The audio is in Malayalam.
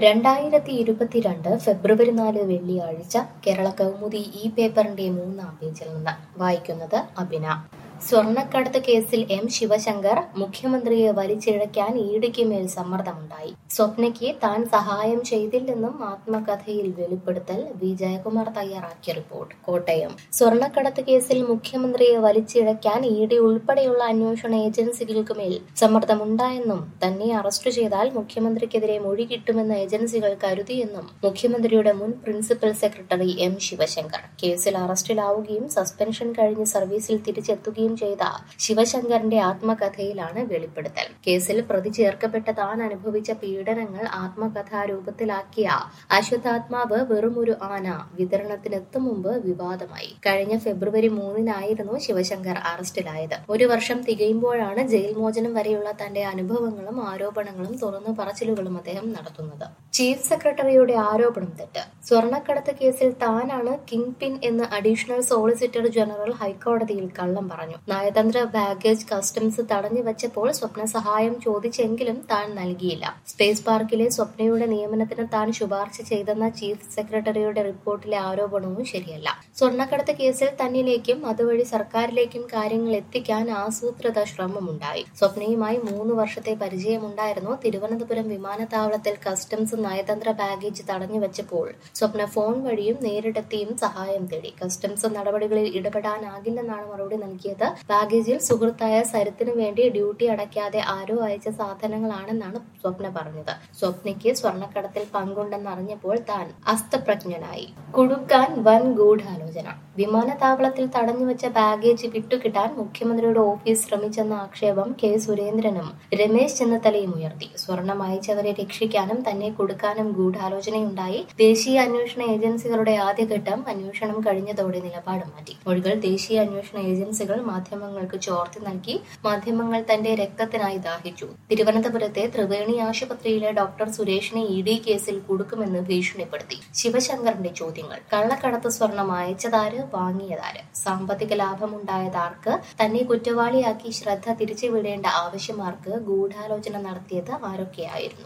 രണ്ടായിരത്തി ഇരുപത്തിരണ്ട് ഫെബ്രുവരി നാല് വെള്ളിയാഴ്ച കേരള കൗമുദി ഈ പേപ്പറിന്റെ മൂന്നാം പേജിൽ നിന്ന് വായിക്കുന്നത് അഭിന സ്വർണ്ണക്കടത്ത് കേസിൽ എം ശിവശങ്കർ മുഖ്യമന്ത്രിയെ വലിച്ചിഴയ്ക്കാൻ ഇഡിക്ക് മേൽ സമ്മർദ്ദമുണ്ടായി സ്വപ്നയ്ക്ക് താൻ സഹായം ചെയ്തില്ലെന്നും ആത്മകഥയിൽ വെളിപ്പെടുത്തൽ വി ജയകുമാർ തയ്യാറാക്കിയ റിപ്പോർട്ട് കോട്ടയം സ്വർണ്ണക്കടത്ത് കേസിൽ മുഖ്യമന്ത്രിയെ വലിച്ചിഴയ്ക്കാൻ ഇ ഡി ഉൾപ്പെടെയുള്ള അന്വേഷണ ഏജൻസികൾക്ക് മേൽ സമ്മർദ്ദമുണ്ടായെന്നും തന്നെ അറസ്റ്റ് ചെയ്താൽ മുഖ്യമന്ത്രിക്കെതിരെ മൊഴി കിട്ടുമെന്ന് ഏജൻസികൾ കരുതിയെന്നും മുഖ്യമന്ത്രിയുടെ മുൻ പ്രിൻസിപ്പൽ സെക്രട്ടറി എം ശിവശങ്കർ കേസിൽ അറസ്റ്റിലാവുകയും സസ്പെൻഷൻ കഴിഞ്ഞ് സർവീസിൽ തിരിച്ചെത്തുകയും ചെയ്ത ശിവശങ്കറിന്റെ ആത്മകഥയിലാണ് വെളിപ്പെടുത്തൽ കേസിൽ പ്രതി ചേർക്കപ്പെട്ട താൻ അനുഭവിച്ച പീഡനങ്ങൾ ആത്മകഥാ രൂപത്തിലാക്കിയ അശ്വത്ഥാത്മാവ് വെറുമൊരു ആന വിതരണത്തിനെത്തും മുമ്പ് വിവാദമായി കഴിഞ്ഞ ഫെബ്രുവരി മൂന്നിനായിരുന്നു ശിവശങ്കർ അറസ്റ്റിലായത് ഒരു വർഷം തികയുമ്പോഴാണ് ജയിൽ മോചനം വരെയുള്ള തന്റെ അനുഭവങ്ങളും ആരോപണങ്ങളും തുറന്നു പറച്ചിലുകളും അദ്ദേഹം നടത്തുന്നത് ചീഫ് സെക്രട്ടറിയുടെ ആരോപണം തെറ്റ് സ്വർണ്ണക്കടത്ത് കേസിൽ താനാണ് കിങ് പിൻ എന്ന് അഡീഷണൽ സോളിസിറ്റർ ജനറൽ ഹൈക്കോടതിയിൽ കള്ളം പറഞ്ഞു നയതന്ത്ര ബാഗേജ് കസ്റ്റംസ് തടഞ്ഞു വെച്ചപ്പോൾ സ്വപ്ന സഹായം ചോദിച്ചെങ്കിലും താൻ നൽകിയില്ല സ്പേസ് പാർക്കിലെ സ്വപ്നയുടെ നിയമനത്തിന് താൻ ശുപാർശ ചെയ്തെന്ന ചീഫ് സെക്രട്ടറിയുടെ റിപ്പോർട്ടിലെ ആരോപണവും ശരിയല്ല സ്വർണ്ണക്കടത്ത് കേസിൽ തന്നിലേക്കും അതുവഴി സർക്കാരിലേക്കും കാര്യങ്ങൾ എത്തിക്കാൻ ആസൂത്രിത ശ്രമമുണ്ടായി സ്വപ്നയുമായി മൂന്ന് വർഷത്തെ പരിചയമുണ്ടായിരുന്നു തിരുവനന്തപുരം വിമാനത്താവളത്തിൽ കസ്റ്റംസ് നയതന്ത്ര ബാഗേജ് തടഞ്ഞു വെച്ചപ്പോൾ സ്വപ്ന ഫോൺ വഴിയും നേരിട്ടെത്തിയും സഹായം തേടി കസ്റ്റംസ് നടപടികളിൽ ഇടപെടാനാകില്ലെന്നാണ് മറുപടി നൽകിയത് ബാഗേജിൽ സുഹൃത്തായ സരിത്തിനു വേണ്ടി ഡ്യൂട്ടി അടയ്ക്കാതെ ആരോ അയച്ച സാധനങ്ങളാണെന്നാണ് സ്വപ്ന പറഞ്ഞത് സ്വപ്നയ്ക്ക് സ്വർണ്ണക്കടത്തിൽ പങ്കുണ്ടെന്നറിഞ്ഞപ്പോൾ താൻ അസ്തപ്രജ്ഞനായി കുടുക്കാൻ വൻ ഗൂഢാലോചന വിമാനത്താവളത്തിൽ തടഞ്ഞുവെച്ച ബാഗേജ് വിട്ടുകിട്ടാൻ മുഖ്യമന്ത്രിയുടെ ഓഫീസ് ശ്രമിച്ചെന്ന ആക്ഷേപം കെ സുരേന്ദ്രനും രമേശ് ചെന്നിത്തലയും ഉയർത്തി സ്വർണം അയച്ചവരെ രക്ഷിക്കാനും തന്നെ കൊടുക്കാനും ഗൂഢാലോചനയുണ്ടായി ദേശീയ അന്വേഷണ ഏജൻസികളുടെ ആദ്യഘട്ടം അന്വേഷണം കഴിഞ്ഞതോടെ നിലപാട് മാറ്റി മൊഴികൾ ദേശീയ അന്വേഷണ ഏജൻസികൾ മാധ്യമങ്ങൾക്ക് ചോർത്തി നൽകി മാധ്യമങ്ങൾ തന്റെ രക്തത്തിനായി ദാഹിച്ചു തിരുവനന്തപുരത്തെ ത്രിവേണി ആശുപത്രിയിലെ ഡോക്ടർ സുരേഷിനെ ഇ ഡി കേസിൽ കൊടുക്കുമെന്ന് ഭീഷണിപ്പെടുത്തി ശിവശങ്കറിന്റെ ചോദ്യങ്ങൾ കള്ളക്കടത്ത് സ്വർണം അയച്ചതാര് വാങ്ങിയതാര് സാമ്പത്തിക ലാഭമുണ്ടായതാർക്ക് തന്നെ കുറ്റവാളിയാക്കി ശ്രദ്ധ തിരിച്ചുവിടേണ്ട ആവശ്യമാർക്ക് ഗൂഢാലോചന നടത്തിയത് ആരൊക്കെയായിരുന്നു